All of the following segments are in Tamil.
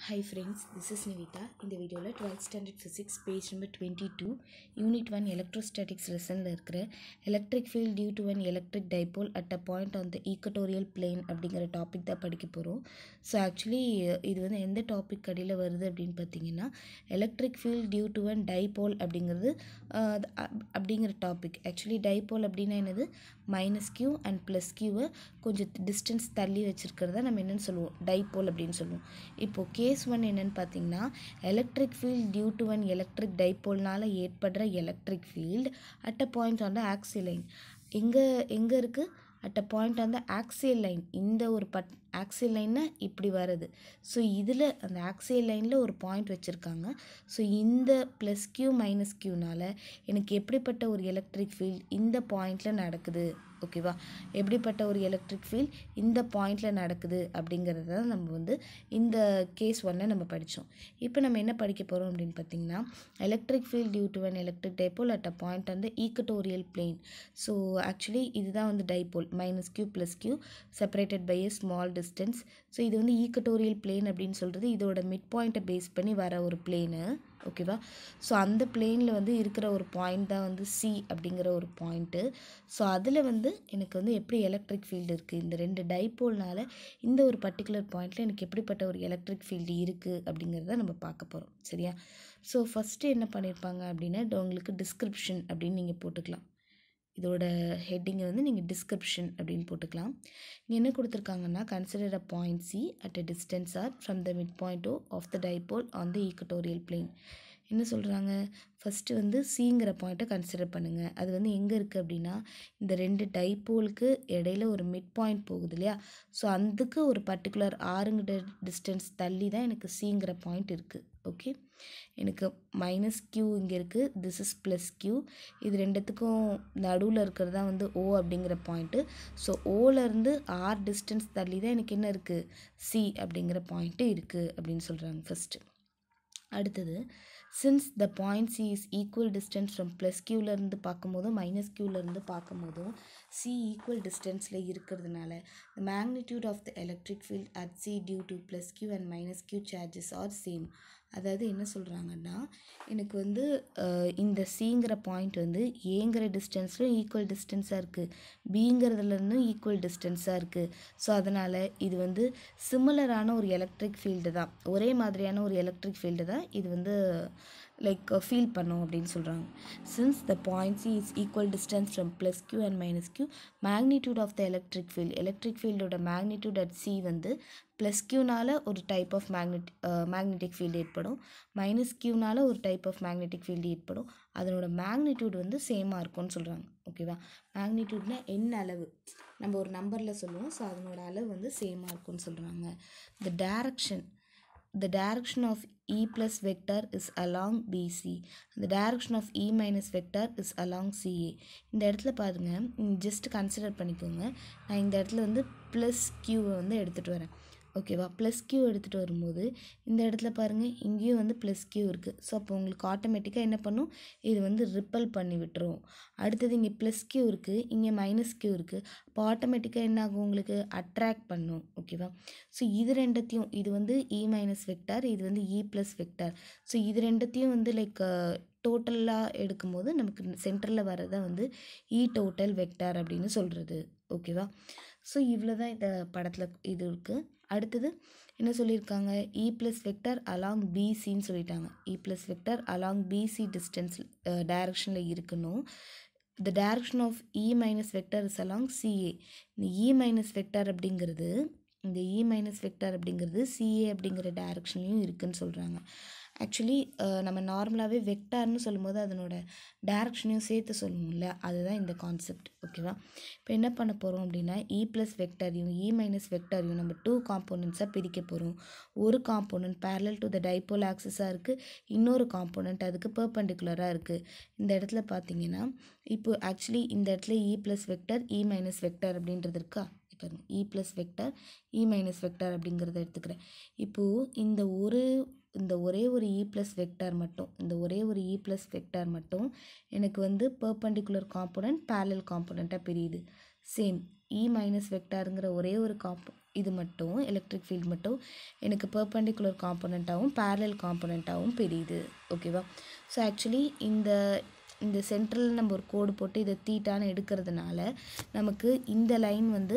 hi friends this is Nivitha இந்த வீடியோவில் twelfth standard physics page number twenty two unit one electrostatics லெசனில் இருக்கிற electric field due to one electric dipole at a point on the equatorial plane அப்படிங்கிற டாபிக் தான் படிக்க போகிறோம் ஸோ ஆக்சுவலி இது வந்து எந்த டாபிக் அடியில் வருது அப்படின்னு பார்த்தீங்கன்னா electric field due to one dipole அப்படிங்கிறது ஆஹ், அது அப்- அப்படிங்கிற டாபிக் ஆக்சுவலி டைபோல் அப்படின்னா என்னது மைனஸ் கியூ அண்ட் ப்ளஸ் கியூவை கொஞ்சம் டிஸ்டன்ஸ் தள்ளி வச்சுருக்கிறத நம்ம என்னென்னு சொல்லுவோம் டைபோல் அப்படின்னு சொல்லுவோம் இப்போது கேஸ் ஒன் என்னன்னு பார்த்தீங்கன்னா electric field due to one electric டைபோல்னால ஏற்படுற electric field at a point on the axial line எங்கே எங்கே இருக்குது at a point on the axial line இந்த ஒரு பட் ஆக்சியல் லைன்னா இப்படி வருது ஸோ இதில் அந்த ஆக்சியல் லைனில் ஒரு பாயிண்ட் வச்சுருக்காங்க ஸோ இந்த ப்ளஸ் கியூ மைனஸ் கியூனால் எனக்கு எப்படிப்பட்ட ஒரு எலக்ட்ரிக் ஃபீல்ட் இந்த பாயிண்டில் நடக்குது ஓகேவா எப்படிப்பட்ட ஒரு எலக்ட்ரிக் ஃபீல்ட் இந்த பாயிண்டில் நடக்குது அப்படிங்கிறத தான் நம்ம வந்து இந்த கேஸ் ஒன்னை நம்ம படித்தோம் இப்போ நம்ம என்ன படிக்க போகிறோம் அப்படின்னு பார்த்தீங்கன்னா electric field due to an electric dipole at a point on the equatorial plane so actually இதுதான் வந்து dipole minus Q plus Q separated by a small distance so இது வந்து ஈக்கட்டோரியல் பிளேன் அப்படின்னு சொல்கிறது இதோட மிட் பாயிண்ட்டை பேஸ் பண்ணி வர ஒரு பிளேனு ஓகேவா ஸோ அந்த பிளேனில் வந்து இருக்கிற ஒரு பாயிண்ட் தான் வந்து சி அப்படிங்கிற ஒரு பாயிண்ட்டு ஸோ அதில் வந்து எனக்கு வந்து எப்படி எலக்ட்ரிக் ஃபீல்டு இருக்குது இந்த ரெண்டு டைபோல்னால இந்த ஒரு பர்டிகுலர் பாயிண்டில் எனக்கு எப்படிப்பட்ட ஒரு எலக்ட்ரிக் ஃபீல்டு இருக்குது அப்படிங்கிறத நம்ம பார்க்க போகிறோம் சரியா ஸோ ஃபஸ்ட்டு என்ன பண்ணியிருப்பாங்க அப்படின்னா இது உங்களுக்கு டிஸ்கிரிப்ஷன் அப்படின்னு நீங்கள் போட்டுக்கலாம் இதோட ஹெட்டிங்கை வந்து நீங்கள் டிஸ்கிரிப்ஷன் அப்படின்னு போட்டுக்கலாம் இங்கே என்ன கொடுத்துருக்காங்கன்னா consider a point C at a distance R from the mid point O of the dipole on the equatorial plane என்ன சொல்கிறாங்க ஃபஸ்ட்டு வந்து சிங்கிற பாயிண்ட்டை கன்சிடர் பண்ணுங்கள் அது வந்து எங்கே இருக்குது அப்படின்னா இந்த ரெண்டு டைபோலுக்கு இடையில ஒரு மிட் பாயிண்ட் போகுது இல்லையா ஸோ அதுக்கு ஒரு பர்டிகுலர் ஆறுங்கிற டிஸ்டன்ஸ் தள்ளி தான் எனக்கு சிங்கிற பாயிண்ட் இருக்குது ஓகே எனக்கு மைனஸ் கியூ இங்கே இருக்குது திஸ் இஸ் ப்ளஸ் கியூ இது ரெண்டுத்துக்கும் நடுவில் இருக்கிறது தான் வந்து ஓ அப்படிங்கிற பாயிண்ட்டு ஸோ ஓலேருந்து ஆர் டிஸ்டன்ஸ் தள்ளி தான் எனக்கு என்ன இருக்குது சி அப்படிங்கிற பாயிண்ட்டு இருக்குது அப்படின்னு சொல்கிறாங்க ஃபஸ்ட்டு அடுத்தது since the point C is equal distance from plus கியூலேருந்து பார்க்கும்போதும் மைனஸ் கியூலேருந்து பார்க்கும்போதும் சி ஈக்குவல் டிஸ்டன்ஸில் இருக்கிறதுனால the magnitude of the electric field at c due to plus q and minus q charges are same அதாவது என்ன சொல்கிறாங்கன்னா எனக்கு வந்து அஹ், இந்த சிங்கிற பாயிண்ட் வந்து ஏங்கிற டிஸ்டன்ஸ்லும் ஈக்குவல் டிஸ்டன்ஸாக இருக்குது பிங்கிறதுலேருந்தும் ஈக்குவல் டிஸ்டன்ஸாக இருக்குது ஸோ அதனால் இது வந்து சிமிலரான ஒரு எலக்ட்ரிக் ஃபீல்டு தான் ஒரே மாதிரியான ஒரு எலக்ட்ரிக் ஃபீல்டு தான் இது வந்து லைக் ஃபீல் பண்ணும் அப்படின்னு சொல்கிறாங்க since the point C is equal distance from plus Q and minus Q magnitude of the electric field electric ஃபீல்டோட மேக்னிடியூட் அட் சி வந்து ப்ளஸ் கியூனால் ஒரு type of magnet magnetic field ஏற்படும் மைனஸ் கியூனால் ஒரு டைப் ஆஃப் மேக்னெட்டிக் ஃபீல்டு ஏற்படும் அதனோட மேக்னிடியூட் வந்து சேமாக இருக்கும்னு சொல்கிறாங்க ஓகேவா மேக்னிடியூட்னா என்ன அளவு நம்ம ஒரு நம்பரில் சொல்லுவோம் ஸோ அதனோட அளவு வந்து சேமாக இருக்கும்னு சொல்கிறாங்க the direction the direction of e plus vector is along bc the direction of e minus vector is along ca இந்த இடத்துல பாருங்க ஜஸ்ட் கன்சிடர் பண்ணிக்கோங்க நான் இந்த இடத்துல வந்து ப்ளஸ் கியூவை வந்து எடுத்துகிட்டு வரேன் ஓகேவா ப்ளஸ் கியூ எடுத்துகிட்டு வரும்போது இந்த இடத்துல பாருங்கள் இங்கேயும் வந்து ப்ளஸ் கியூ இருக்குது ஸோ அப்போ உங்களுக்கு ஆட்டோமேட்டிக்காக என்ன பண்ணும் இது வந்து ரிப்பல் பண்ணி விட்டுரும் அடுத்தது இங்கே ப்ளஸ் கியூ இருக்குது இங்கே மைனஸ் கியூ இருக்குது அப்போ ஆட்டோமேட்டிக்காக என்ன ஆகும் உங்களுக்கு அட்ராக்ட் பண்ணும் ஓகேவா ஸோ இது ரெண்டத்தையும் இது வந்து இ மைனஸ் வெக்டார் இது வந்து இ ப்ளஸ் வெக்டார் ஸோ இது ரெண்டத்தையும் வந்து லைக் டோட்டலாக எடுக்கும்போது நமக்கு சென்டரில் வரதை வந்து இ டோட்டல் வெக்டார் அப்படின்னு சொல்கிறது ஓகேவா ஸோ இவ்வளோ தான் இந்த படத்தில் இது இருக்குது அடுத்தது என்ன சொல்லியிருக்காங்க இ ப்ளஸ் வெக்டர் அலாங் பிசின்னு சொல்லிட்டாங்க E plus vector along PC distance டைரக்ஷனில் இருக்கணும் the direction of E minus vector is along CA இந்த இ மைனஸ் வெக்டர் அப்படிங்கிறது இந்த இ மைனஸ் வெக்டர் அப்படிங்கிறது சிஏ அப்படிங்கிற டைரக்ஷன்லையும் இருக்குன்னு சொல்கிறாங்க ஆக்சுவலி நம்ம நார்மலாகவே வெக்டார்னு சொல்லும்போது அதனோட டைரக்ஷனையும் சேர்த்து சொல்லுவோம்ல அதுதான் இந்த கான்செப்ட் ஓகேவா இப்போ என்ன பண்ண போகிறோம் அப்படின்னா இ ப்ளஸ் வெக்டரையும் இ மைனஸ் வெக்டரையும் நம்ம டூ காம்போனன்ட்ஸாக பிரிக்க போகிறோம் ஒரு component parallel to the dipole ஆக்சிஸாக இருக்குது இன்னொரு காம்போனன்ட் அதுக்கு பெர்பெண்டிகுலராக இருக்குது இந்த இடத்துல பார்த்தீங்கன்னா இப்போ ஆக்சுவலி இந்த இடத்துல E plus vector E minus vector அப்படின்றது இருக்கா பாருங்க E plus vector E minus vector அப்படிங்கிறத எடுத்துக்கிறேன் இப்போது இந்த ஒரு இந்த ஒரே ஒரு இ ப்ளஸ் வெக்டார் மட்டும் இந்த ஒரே ஒரு இ ப்ளஸ் வெக்டார் மட்டும் எனக்கு வந்து பெர்பெண்டிகுலர் காம்போனன்ட் parallel காம்போனண்ட்டாக பிரியுது சேம் இ மைனஸ் வெக்டாருங்கிற ஒரே ஒரு காம்ப் இது மட்டும் எலக்ட்ரிக் ஃபீல்ட் மட்டும் எனக்கு பெர்பெண்டிகுலர் காம்போனண்ட்டாகவும் பேரலல் காம்போனண்ட்டாகவும் பிரியுது ஓகேவா ஸோ ஆக்சுவலி இந்த இந்த சென்ட்ரல் நம்ம ஒரு கோடு போட்டு இதை தீட்டான்னு எடுக்கிறதுனால நமக்கு இந்த லைன் வந்து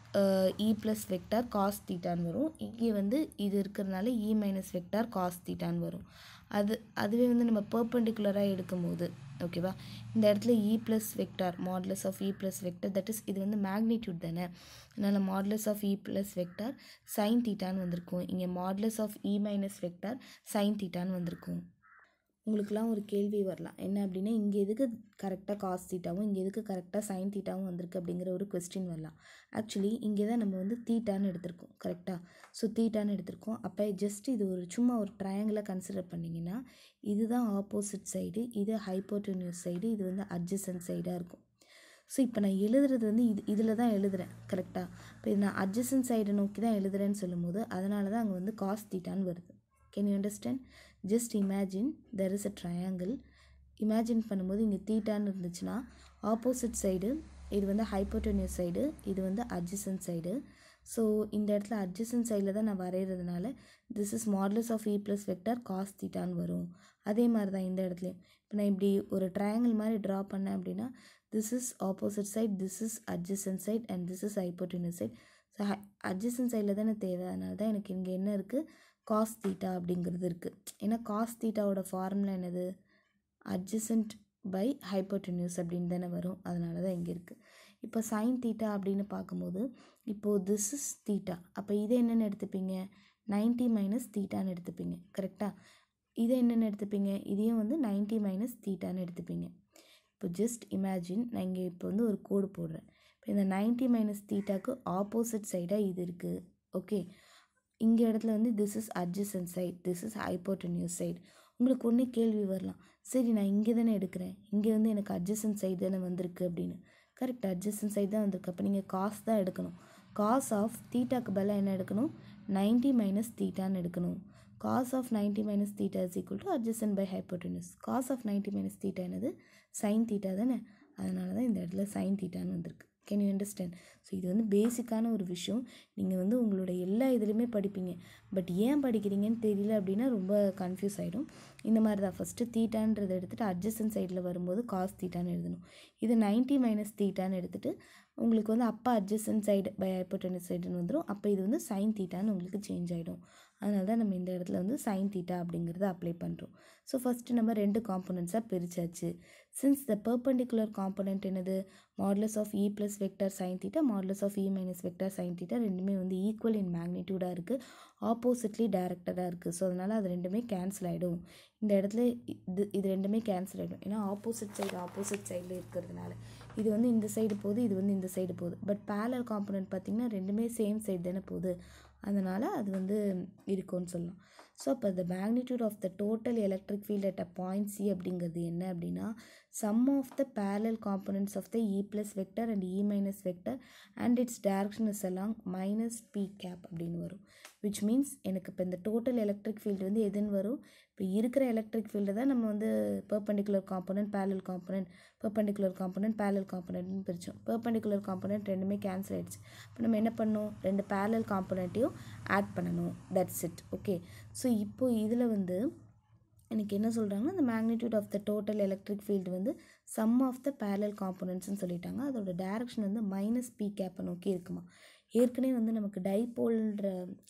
இ ப்ளஸ் வெக்டார் காஸ் தீட்டான்னு வரும் இங்கே வந்து இது இருக்கிறதுனால இ மைனஸ் வெக்டார் காஸ் தீட்டான்னு வரும் அது அதுவே வந்து நம்ம பர்பண்டிகுலராக எடுக்கும்போது ஓகேவா இந்த இடத்துல E plus vector modulus of E plus vector that is இது வந்து மேக்னிடியூட் தானே அதனால் modulus of E plus vector sine தீட்டான்னு வந்திருக்கும் இங்கே modulus of E minus vector sine தீட்டான்னு வந்திருக்கும் உங்களுக்குலாம் ஒரு கேள்வி வரலாம் என்ன அப்படின்னா இங்கே எதுக்கு கரெக்டாக காஸ் தீட்டாவும் இங்கே எதுக்கு கரெக்டாக சைன் தீட்டாவும் வந்திருக்கு அப்படிங்கிற ஒரு கொஸ்டின் வரலாம் ஆக்சுவலி இங்கே தான் நம்ம வந்து தீட்டான்னு எடுத்திருக்கோம் கரெக்டாக ஸோ தீட்டான்னு எடுத்திருக்கோம் அப்போ ஜஸ்ட் இது ஒரு சும்மா ஒரு ட்ரையாங்கிளாக கன்சிடர் பண்ணிங்கன்னா இதுதான் ஆப்போசிட் சைடு இது ஹைப்போட்டோனியஸ் சைடு இது வந்து அட்ஜசன்ட் சைடாக இருக்கும் ஸோ இப்போ நான் எழுதுறது வந்து இது இதில் தான் எழுதுகிறேன் கரெக்டாக இப்போ இது நான் அட்ஜசன்ட் சைடை நோக்கி தான் எழுதுறேன்னு சொல்லும்போது அதனால தான் அங்கே வந்து காஸ் தீட்டான்னு வருது can you understand just imagine there is a triangle imagine பண்ணும்போது இங்கே தீட்டான்னு இருந்துச்சுன்னா ஆப்போசிட் சைடு இது வந்து ஹைப்போட்டோனியஸ் சைடு இது வந்து அட்ஜசன்ட் சைடு ஸோ இந்த இடத்துல அட்ஜசன்ட் சைடில் தான் நான் வரைகிறதுனால this is modulus of E plus vector cos தீட்டான்னு வரும் அதே மாதிரி தான் இந்த இடத்துலையும் இப்போ நான் இப்படி ஒரு ட்ரையாங்கிள் மாதிரி ட்ரா பண்ணேன் அப்படின்னா this is opposite side this is adjacent side and this is hypotenuse side so adjacent சைடில் தானே தேவை அதனால தான் எனக்கு இங்கே என்ன இருக்குது காஸ் தீட்டா அப்படிங்கிறது இருக்குது ஏன்னா காஸ் தீட்டாவோட ஃபார்முலா என்னது அட்ஜசன்ட் பை ஹைப்போட்டென்யூஸ் அப்படின்னு தானே வரும் அதனால தான் இங்கே இருக்குது இப்போ சைன் தீட்டா அப்படின்னு பார்க்கும்போது இப்போது திஸ் இஸ் தீட்டா அப்போ இதை என்னென்னு எடுத்துப்பீங்க நைன்ட்டி மைனஸ் தீட்டான்னு எடுத்துப்பீங்க கரெக்டாக இதை என்னென்னு எடுத்துப்பீங்க இதையும் வந்து நைன்ட்டி மைனஸ் தீட்டான்னு எடுத்துப்பீங்க இப்போ ஜஸ்ட் இமேஜின் நான் இங்கே இப்போ வந்து ஒரு கோடு போடுறேன் இப்போ இந்த நைன்ட்டி மைனஸ் தீட்டாக்கு ஆப்போசிட் சைடாக இது இருக்குது ஓகே இங்கே இடத்துல வந்து this is adjacent side this is hypotenuse side உங்களுக்கு ஒன்றே கேள்வி வரலாம் சரி நான் இங்கே தானே எடுக்கிறேன் இங்கே வந்து எனக்கு அட்ஜசன்ட் சைடு தானே வந்திருக்கு அப்படின்னு கரெக்ட் அட்ஜசன்ட் சைடு தான் வந்திருக்கு அப்போ நீங்கள் காஸ் தான் எடுக்கணும் காஸ் ஆஃப் தீட்டாக்கு பதிலாக என்ன எடுக்கணும் நைன்ட்டி மைனஸ் தீட்டான்னு எடுக்கணும் cos of ninety minus theta is equal to adjacent by hypotenuse cos of ninety minus theta என்னது சைன் தீட்டா தானே அதனால தான் இந்த இடத்துல சைன் தீட்டான்னு வந்திருக்கு கேன் யூ அண்டர்ஸ்டாண்ட் ஸோ இது வந்து பேசிக்கான ஒரு விஷயம் நீங்கள் வந்து உங்களோட எல்லா இதுலேயுமே படிப்பீங்க பட் ஏன் படிக்கிறீங்கன்னு தெரியல அப்படின்னா ரொம்ப கன்ஃபியூஸ் ஆகிடும் இந்த மாதிரி தான் ஃபஸ்ட்டு தீட்டான்றதை எடுத்துகிட்டு அட்ஜஸ்டன் சைடில் வரும்போது காஸ் தீட்டான்னு எழுதணும் இது நைன்ட்டி மைனஸ் தீட்டான்னு எடுத்துகிட்டு உங்களுக்கு வந்து அப்போ அட்ஜஸ்டன் சைடு பை ஹைப்போட்டனிஸ் சைடுன்னு வந்துடும் அப்போ இது வந்து சைன் தீட்டான்னு உங்களுக்கு சேஞ்ச் ஆகிடும் அதனால தான் நம்ம இந்த இடத்துல வந்து சைன் தீட்டா அப்படிங்கிறத அப்ளை பண்ணுறோம் ஸோ ஃபஸ்ட்டு நம்ம ரெண்டு காம்பனண்ட்ஸாக பிரிச்சாச்சு சின்ஸ் த பெர்பெண்டிகுலர் காம்பனண்ட் என்னது modulus of E plus vector sine theta modulus of E minus vector sine theta ரெண்டுமே வந்து ஈக்குவல் இன் மேக்னிடியூடாக இருக்குது ஆப்போசிட்லி டேரக்டடாக இருக்குது ஸோ அதனால் அது ரெண்டுமே கேன்சல் ஆகிடும் இந்த இடத்துல இது இது ரெண்டுமே கேன்சல் ஆகிடும் ஏன்னா ஆப்போசிட் சைடு ஆப்போசிட் சைடில் இருக்கிறதுனால இது வந்து இந்த சைடு போகுது இது வந்து இந்த சைடு போகுது பட் பேலர் காம்பனண்ட் பார்த்திங்கன்னா ரெண்டுமே சேம் சைடு தானே போகுது அதனால் அது வந்து இருக்கும்னு சொல்லலாம் ஸோ அப்போ the magnitude of the total electric field at a point C அப்படிங்கிறது என்ன அப்படின்னா sum of the parallel components of the E plus vector and E minus vector and its direction is along minus P cap அப்படின்னு வரும் விச் மீன்ஸ் எனக்கு இப்போ இந்த டோட்டல் எலக்ட்ரிக் ஃபீல்டு வந்து எதுன்னு வரும் இப்போ இருக்கிற எலக்ட்ரிக் ஃபீல்டு தான் நம்ம வந்து perpendicular component parallel component perpendicular component parallel காம்பனன்ட்னு பிரித்தோம் பெர்பெண்டிகுலர் காம்பனன்ட் ரெண்டுமே கேன்சல் ஆகிடுச்சு இப்போ நம்ம என்ன பண்ணணும் ரெண்டு பேரலல் காம்பனண்ட்டையும் ஆட் பண்ணணும் தட்ஸ் இட் ஓகே ஸோ இப்போ இதில் வந்து எனக்கு என்ன சொல்கிறாங்கன்னா இந்த magnitude of the total electric field வந்து சம் ஆஃப் த பேரலல் காம்பனன்ட்ஸ்னு சொல்லிட்டாங்க அதோட டேரக்ஷன் வந்து மைனஸ் பி கேப்பை நோக்கி இருக்குமா ஏற்கனவே வந்து நமக்கு டைபோல்ன்ற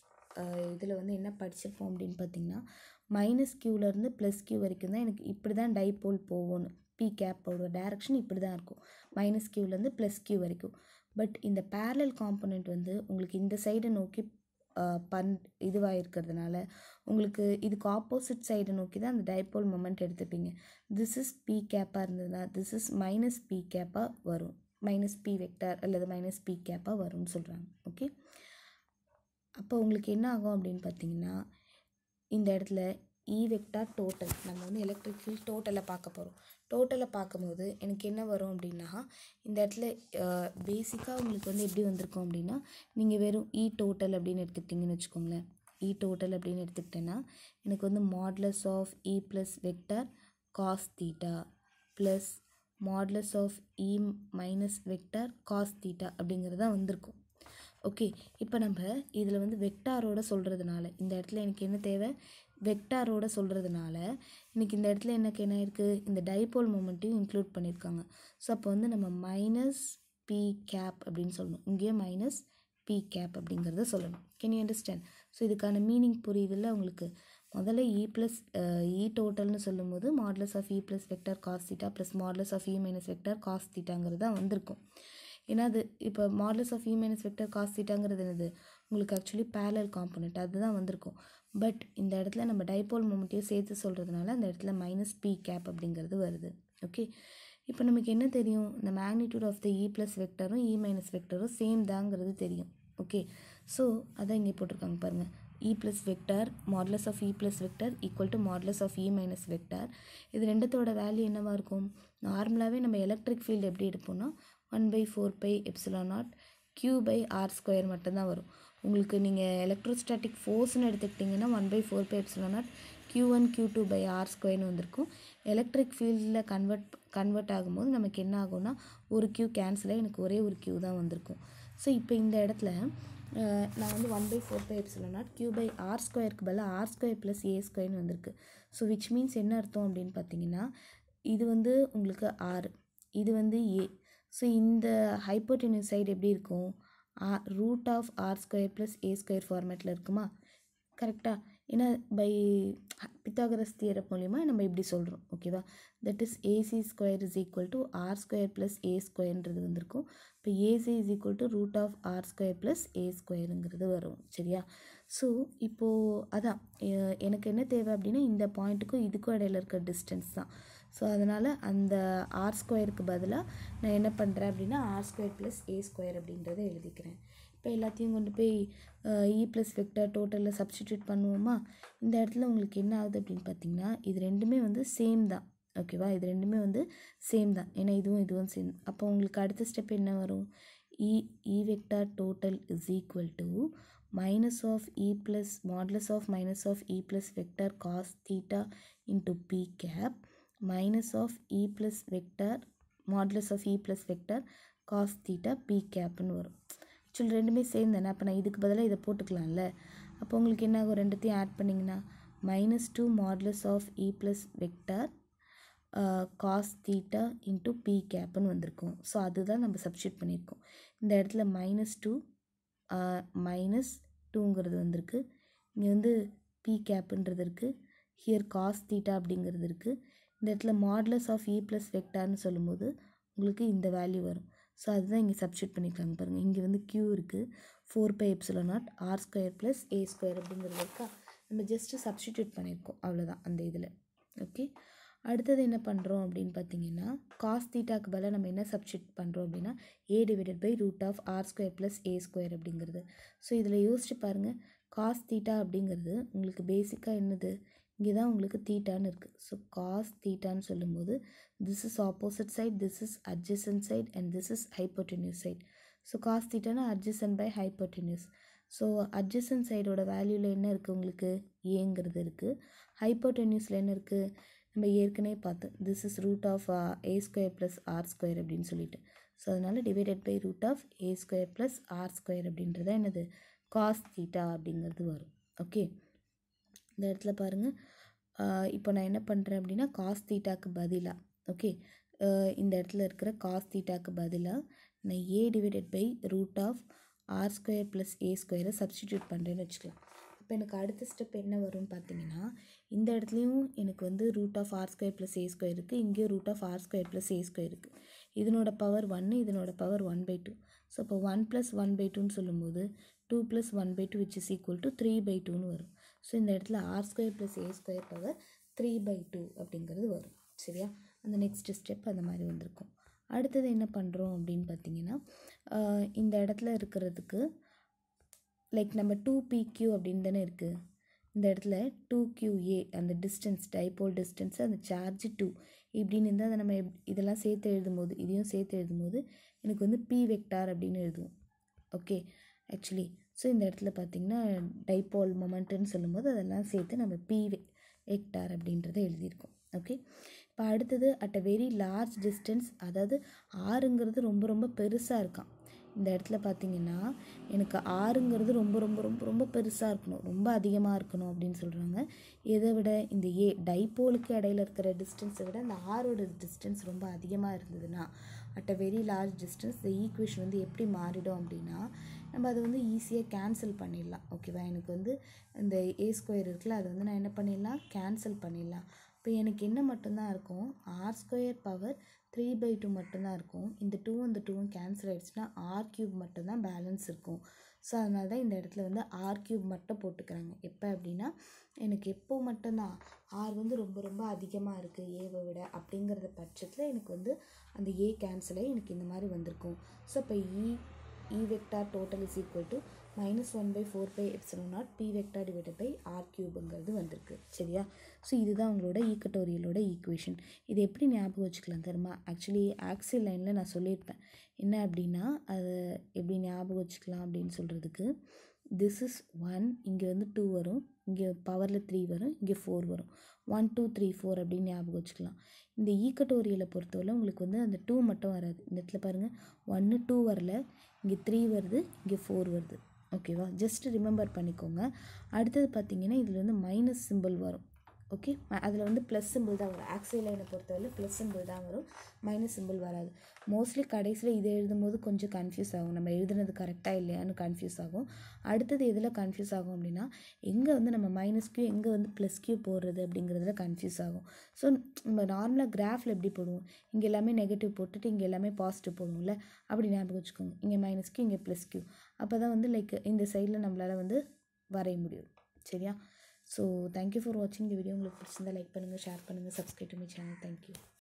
இதில் வந்து என்ன படிச்சிருப்போம் அப்படின்னு பார்த்தீங்கன்னா மைனஸ் க்யூலேருந்து ப்ளஸ் க்யூ வரைக்கும் தான் எனக்கு இப்படி தான் டைபோல் போகணும் பி கேப்போட டேரக்ஷன் இப்படி தான் இருக்கும் மைனஸ் க்யூலேருந்து ப்ளஸ் க்யூ வரைக்கும் பட் இந்த பேரலல் காம்பனண்ட் வந்து உங்களுக்கு இந்த சைடை நோக்கி பன் இதுவாக இருக்கிறதுனால உங்களுக்கு இதுக்கு ஆப்போசிட் சைடை நோக்கி தான் அந்த டைபோல் மொமெண்ட் எடுத்துப்பீங்க திஸ் இஸ் பி கேப்பாக இருந்ததுன்னா திஸ் இஸ் மைனஸ் பி கேப்பாக வரும் மைனஸ் பி வெக்டார் அல்லது மைனஸ் பி கேப்பாக வரும்னு சொல்கிறாங்க ஓகே அப்போ உங்களுக்கு என்ன ஆகும் அப்படின்னு பார்த்தீங்கன்னா இந்த இடத்துல இ வெக்டார் டோட்டல் நம்ம வந்து எலக்ட்ரிக் ஃபீல்ட் டோட்டலை பார்க்க போகிறோம் டோட்டலை பார்க்கும்போது எனக்கு என்ன வரும் அப்படின்னா இந்த இடத்துல பேசிக்காக உங்களுக்கு வந்து எப்படி வந்திருக்கும் அப்படின்னா நீங்கள் வெறும் இ டோட்டல் அப்படின்னு எடுத்துக்கிட்டிங்கன்னு வச்சுக்கோங்களேன் இ டோட்டல் அப்படின்னு எடுத்துக்கிட்டேன்னா எனக்கு வந்து modulus of E plus vector cos theta plus modulus of E minus vector cos theta அப்படிங்கிறது தான் வந்திருக்கும் ஓகே இப்போ நம்ம இதில் வந்து வெக்டாரோட சொல்கிறதுனால இந்த இடத்துல எனக்கு என்ன தேவை வெக்டாரோட சொல்கிறதுனால இன்றைக்கி இந்த இடத்துல எனக்கு என்ன இருக்குது இந்த டைபோல் மூமெண்ட்டையும் இன்க்ளூட் பண்ணியிருக்காங்க ஸோ அப்போ வந்து நம்ம மைனஸ் பி கேப் அப்படின்னு சொல்லணும் இங்கேயே மைனஸ் பி கேப் அப்படிங்கிறத சொல்லணும் கேன் யூ அண்டர்ஸ்டாண்ட் ஸோ இதுக்கான மீனிங் புரியுதில்ல உங்களுக்கு முதல்ல இ ப்ளஸ் இ டோட்டல்னு சொல்லும்போது modulus of E plus vector cos theta plus modulus of E minus vector cos தீட்டாங்கிறது தான் வந்திருக்கும் ஏன்னா அது இப்போ modulus of E minus vector cos தீட்டாங்கிறது என்னது உங்களுக்கு ஆக்சுவலி பேரலல் காம்பனண்ட் அதுதான் வந்திருக்கும் பட் இந்த இடத்துல நம்ம டைபோல் மூமெண்ட்டையும் சேர்த்து சொல்கிறதுனால அந்த இடத்துல மைனஸ் பி கேப் அப்படிங்கிறது வருது ஓகே இப்போ நமக்கு என்ன தெரியும் இந்த magnitude of the E plus வெக்டரும் இ மைனஸ் வெக்டரும் சேம் தாங்கிறது தெரியும் ஓகே ஸோ அதான் இங்கே போட்டிருக்காங்க பாருங்கள் E plus vector modulus of E plus vector equal to modulus of E minus vector இது ரெண்டுத்தோட வேல்யூ என்னவாக இருக்கும் நார்மலாகவே நம்ம எலக்ட்ரிக் ஃபீல்டு எப்படி எடுப்போம்னா one by four by epsilon naught Q by R square மட்டும்தான் வரும் உங்களுக்கு நீங்கள் எலக்ட்ரோஸ்டாட்டிக் ஃபோர்ஸ்னு எடுத்துக்கிட்டிங்கன்னா one by four by epsilon naught Q one Q two by R ஸ்கொயர்னு வந்திருக்கும் எலக்ட்ரிக் ஃபீல்டில் கன்வெர்ட் கன்வெர்ட் ஆகும்போது நமக்கு என்ன ஆகும்னா ஒரு க்யூ கேன்சலாக எனக்கு ஒரே ஒரு க்யூ தான் வந்திருக்கும் ஸோ இப்போ இந்த இடத்துல நான் வந்து one by four by epsilon naught Q by R ஸ்கொயருக்கு பதிலாக ஆர் ஸ்கொயர் ப்ளஸ் ஏ ஸ்கொயர்னு வந்திருக்கு ஸோ விச் மீன்ஸ் என்ன அர்த்தம் அப்படின்னு பார்த்தீங்கன்னா இது வந்து உங்களுக்கு ஆர் இது வந்து ஏ ஸோ இந்த ஹைப்போட்டெனியூஸ் சைடு எப்படி இருக்கும் R root of R square plus A square ஃபார்மேட்டில் இருக்குமா கரெக்டாக ஏன்னா பை பித்தாகரஸ் தியரம் மூலிமா நம்ம இப்படி சொல்கிறோம் ஓகேவா that is AC square is equal to R square plus A ஸ்கொயர்ன்றது வந்திருக்கும் இப்போ AC is equal to root of R square plus A ஸ்கொயருங்கிறது வரும் சரியா ஸோ இப்போது அதான் எனக்கு என்ன தேவை அப்படின்னா இந்த பாயிண்ட்டுக்கும் இதுக்கும் இடையில இருக்க டிஸ்டன்ஸ் தான் ஸோ அதனால் அந்த ஆர் ஸ்கொயருக்கு பதிலாக நான் என்ன பண்ணுறேன் அப்படின்னா R square plus A square அப்படின்றத எழுதிக்கிறேன் இப்போ எல்லாத்தையும் கொண்டு போய் இ ப்ளஸ் வெக்டர் டோட்டலில் சப்ஸ்டிடியூட் பண்ணுவோமா இந்த இடத்துல உங்களுக்கு என்ன ஆகுது அப்படின்னு பார்த்தீங்கன்னா இது ரெண்டுமே வந்து சேம் தான் ஓகேவா இது ரெண்டுமே வந்து சேம் தான் ஏன்னா இதுவும் இதுவும் சேம் அப்போ உங்களுக்கு அடுத்த ஸ்டெப் என்ன வரும் E E vector total is equal to minus of e plus modulus of minus of e plus vector cos theta into p cap minus of e plus vector modulus of e plus vector cos theta p capன்னு வரும் ஆக்சுவலி ரெண்டுமே சேம் தானே அப்போ நான் இதுக்கு பதிலாக இதை போட்டுக்கலாம்ல அப்போ உங்களுக்கு என்ன ஆகும் ரெண்டுத்தையும் ஆட் பண்ணிங்கன்னா minus two modulus of E plus vector cos theta into P கேப்னு வந்திருக்கும் ஸோ அதுதான் நம்ம சப்ஸ்டியூட் பண்ணியிருக்கோம் இந்த இடத்துல மைனஸ் டூ மைனஸ் டூங்கிறது வந்திருக்கு இங்கே வந்து பி கேப்புன்றது இருக்குது ஹியர் காஸ் தீட்டா அப்படிங்கிறது இருக்குது இந்த இடத்துல மாடலஸ் ஆஃப் இ ப்ளஸ் வெக்டார்னு சொல்லும்போது உங்களுக்கு இந்த வேல்யூ வரும் ஸோ அதுதான் இங்கே சப்ஸ்டியூட் பண்ணிக்கலாங்க பாருங்கள் இங்கே வந்து க்யூ இருக்குது four by epsilon naught R square plus A square அப்படிங்கிறது இருக்கா நம்ம ஜஸ்ட்டு சப்ஸ்டிடியூட் பண்ணியிருக்கோம் அவ்வளோதான் அந்த இதில் ஓகே அடுத்தது என்ன பண்ணுறோம் அப்படின்னு பார்த்தீங்கன்னா காஸ் தீட்டாக்கு பதிலாக நம்ம என்ன சப்ஸ்டியூட் பண்ணுறோம் அப்படின்னா A divided by root of R square plus A square அப்படிங்கிறது ஸோ இதில் யோசிச்சு பாருங்கள் காஸ் தீட்டா அப்படிங்கிறது உங்களுக்கு பேசிக்காக என்னது இங்கே தான் உங்களுக்கு தீட்டான்னு இருக்குது ஸோ காஸ் தீட்டான்னு சொல்லும்போது this is opposite side this is adjacent side and this is hypotenuse side so cos தீட்டானா adjacent by hypotenuse so adjacent சைடோட வேல்யூவில் என்ன இருக்குது உங்களுக்கு ஏங்கிறது இருக்குது ஹைப்போட்டெனியூஸில் என்ன இருக்குது நம்ம ஏற்கனவே பார்த்தோம் this is root of A square plus R square அப்படின்னு சொல்லிட்டு ஸோ அதனால் divided by root of A square plus R square அப்படின்றத என்னது காஸ் தீட்டா அப்படிங்கிறது வரும் ஓகே இந்த இடத்துல பாருங்கள் இப்போ நான் என்ன பண்ணுறேன் அப்படின்னா காஸ் தீட்டாக்கு பதிலாக ஓகே இந்த இடத்துல இருக்கிற காஸ் தீட்டாக்கு பதிலாக நான் A divided by root of R square plus A ஸ்கொயரை சப்ஸ்டிடியூட் பண்ணுறேன்னு வச்சுக்கலாம் இப்போ எனக்கு அடுத்த ஸ்டெப் என்ன வரும்னு பார்த்தீங்கன்னா இந்த இடத்துலையும் எனக்கு வந்து root of R square plus A square இருக்குது இங்கேயும் root of R square plus A square இருக்குது இதனோட பவர் ஒன்று இதனோட power one by two so இப்போ ஒன் ப்ளஸ் ஒன் பை டூன்னு சொல்லும்போது two plus one by two which is equal to three by டூன்னு வரும் ஸோ இந்த இடத்துல R square plus A square power three by two அப்படிங்கிறது வரும் சரியா அந்த நெக்ஸ்ட் ஸ்டெப் அந்த மாதிரி வந்திருக்கும் அடுத்தது என்ன பண்ணுறோம் அப்படின்னு பார்த்தீங்கன்னா இந்த இடத்துல இருக்கிறதுக்கு லைக் நம்ம டூ பிக்யூ அப்படின்னு தானே இருக்குது இந்த இடத்துல டூ கியூஏ அந்த டிஸ்டன்ஸ் டைபோல் டிஸ்டன்ஸ் அந்த சார்ஜ் டூ இப்படின்னு இருந்தால் அதை நம்ம இதெல்லாம் சேர்த்து எழுதும்போது இதையும் சேர்த்து எழுதும்போது எனக்கு வந்து பி வெக்டார் அப்படின்னு எழுதுவோம் ஓகே ஆக்சுவலி ஸோ இந்த இடத்துல பார்த்திங்கன்னா டைபோல் மொமெண்ட்டுன்னு சொல்லும்போது அதெல்லாம் சேர்த்து நம்ம பி வெக்டார் அப்படின்றத எழுதியிருக்கோம் ஓகே இப்போ அடுத்தது at a very large distance அதாவது ஆறுங்கிறது ரொம்ப ரொம்ப பெருசாக இருக்கான் இந்த இடத்துல பார்த்தீங்கன்னா எனக்கு ஆறுங்கிறது ரொம்ப ரொம்ப ரொம்ப ரொம்ப பெருசாக இருக்கணும் ரொம்ப அதிகமாக இருக்கணும் அப்படின்னு சொல்கிறாங்க இதை விட இந்த ஏ டைப்போலுக்கு இடையில இருக்கிற டிஸ்டன்ஸை விட அந்த ஆரோட டிஸ்டன்ஸ் ரொம்ப அதிகமாக இருந்ததுன்னா at a very large distance இந்த ஈக்குவேஷன் வந்து எப்படி மாறிடும் அப்படின்னா நம்ம அதை வந்து ஈஸியாக கேன்சல் பண்ணிடலாம் ஓகேவா எனக்கு வந்து இந்த ஏ ஸ்கொயர் இருக்குல்ல அதை வந்து நான் என்ன பண்ணிடலாம் கேன்சல் பண்ணிடலாம் இப்போ எனக்கு என்ன மட்டும்தான் இருக்கும் R square power three by two மட்டும்தான் இருக்கும் இந்த டூ இந்த டூவும் கேன்சல் ஆகிடுச்சுன்னா ஆர் க்யூப் மட்டும்தான் பேலன்ஸ் இருக்கும் ஸோ அதனால தான் இந்த இடத்துல வந்து ஆர் க்யூப் மட்டும் போட்டுக்கிறாங்க எப்போ அப்படின்னா எனக்கு எப்போ மட்டும்தான் ஆர் வந்து ரொம்ப ரொம்ப அதிகமாக இருக்குது ஏவை விட அப்படிங்கிறத பட்சத்தில் எனக்கு வந்து அந்த ஏ கேன்சல் ஆகி எனக்கு இந்த மாதிரி வந்திருக்கும் ஸோ இப்போ E E vector total is equal to minus one by four by epsilon naught P vector divided by R கியூபுங்கிறது வந்திருக்கு சரியா ஸோ இதுதான் உங்களோட ஈக்கட்டோரியலோட ஈக்குவேஷன் இது எப்படி ஞாபகம் வச்சுக்கலாம் தெரியுமா ஆக்சுவலி ஆக்சில் லைனில் நான் சொல்லியிருப்பேன் என்ன அப்படின்னா அதை எப்படி ஞாபகம் வச்சுக்கலாம் அப்படின்னு சொல்கிறதுக்கு திஸ் இஸ் ஒன் இங்கே வந்து டூ வரும் இங்கே பவரில் த்ரீ வரும் இங்கே ஃபோர் வரும் ஒன் டூ த்ரீ ஃபோர் அப்படின்னு ஞாபகம் வச்சுக்கலாம் இந்த ஈக்கட்டோரியலை பொறுத்தவரை உங்களுக்கு வந்து அந்த டூ மட்டும் வராது இந்த இடத்துல பாருங்கள் ஒன்று டூ வரல இங்கே த்ரீ வருது இங்கே ஃபோர் வருது ஓகேவா ஜஸ்ட் ரிமெம்பர் பண்ணிக்கோங்க அடுத்தது பார்த்தீங்கன்னா இதில் வந்து மைனஸ் சிம்பிள் வரும் ஓகே அதில் வந்து ப்ளஸ் சிம்பிள் தான் வரும் ஆக்சில் லைனை பொறுத்தவரை ப்ளஸ் சிம்பிள் தான் வரும் மைனஸ் சிம்பிள் வராது மோஸ்ட்லி கடைசியில் இதை எழுதும்போது கொஞ்சம் கன்ஃபியூஸ் ஆகும் நம்ம எழுதுனது கரெக்டாக இல்லையான்னு கன்ஃபியூஸ் ஆகும் அடுத்தது எதில் கன்ஃபியூஸ் ஆகும் அப்படின்னா எங்கே வந்து நம்ம மைனஸ் கியூ எங்கே வந்து ப்ளஸ் கியூ போடுறது அப்படிங்கிறதுல கன்ஃபியூஸ் ஆகும் ஸோ நம்ம நார்மலாக கிராஃபில் எப்படி போடுவோம் இங்கே எல்லாமே நெகட்டிவ் போட்டுட்டு இங்கே எல்லாமே பாசிட்டிவ் போடுவோம்ல அப்படி ஞாபகம் வச்சுக்கோங்க இங்கே மைனஸ் கியூ இங்கே ப்ளஸ் கியூ அப்போ தான் வந்து லைக் இந்த சைடில் நம்மளால் வந்து வரைய முடியும் சரியா ஸோ தேங்க்யூ ஃபார் வாட்சிங் இந்த வீடியோ உங்களுக்கு பிடிச்சிருந்தா லைக் பண்ணுங்கள் ஷேர் பண்ணுங்கள் subscribe to my channel thank you